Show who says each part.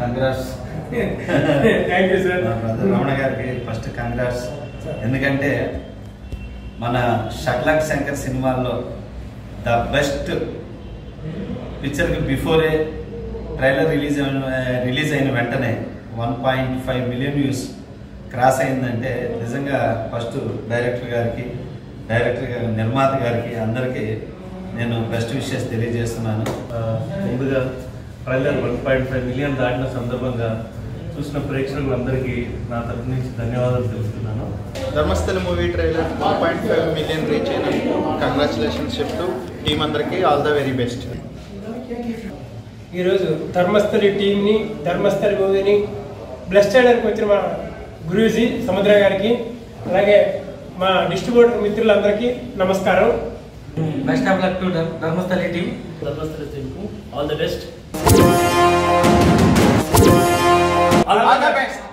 Speaker 1: congrats
Speaker 2: thank you sir
Speaker 1: మా brother Ramana గారికి first congrats ఎందుకంటే మన షట్లక్ శంకర్ సినిమాల్లో ద బెస్ట్ పిక్చర్కి బిఫోరే ట్రైలర్ రిలీజ్ అయిన రిలీజ్ అయిన వెంటనే one point five million views cross అయిందంటే నిజంగా ఫస్ట్ డైరెక్టర్ గారికి డైరెక్టర్ గారి నిర్మాత గారికి అందరికీ నేను బెస్ట్ విషెస్ తెలియజేస్తున్నాను
Speaker 3: ఆ, ముందుగా trailer one point five million దాటిన సందర్భంగా చూసిన ప్రేక్షకులందరికీ నా తరఫు నుంచి ధన్యవాదాలు తెలుపుతున్నాను
Speaker 4: Dharmasthala movie trailer one point five million reach అయిన కంగ్రాచులేషన్స్ చెప్తూ టీం అందరికీ ఆల్ ద వెరీ బెస్ట్
Speaker 2: ఈరోజు ధర్మస్థలి టీంని ధర్మస్థలి మూవీని బ్లెస్ చేయడానికి వచ్చిన మా గురూజీ సముద్ర గారికి అలాగే మా డిస్ట్రిబ్యూటర్ మిత్రులందరికీ నమస్కారం
Speaker 5: best of luck to Dharmasthali team
Speaker 3: Dharmasthala టీంకు all the best
Speaker 2: all the best